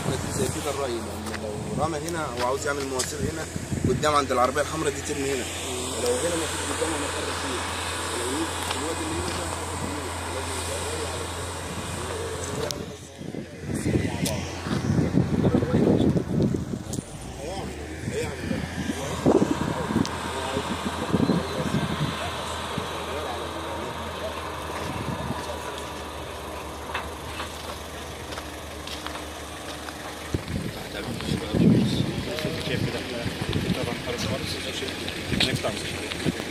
فكره دي زي كده الراي لان لو رمى هنا هو عاوز يعمل مواسير هنا قدام عند العربيه الحمراء دي ترمي هنا ولو هنا ما فيش قدامها مقر فيه ولو يجي في الوقت اللي هنا ده هياخد منه. لازم يبقى الراي على هيعمل هيعمل كيف كده احنا طبعا خلاص خالص نكست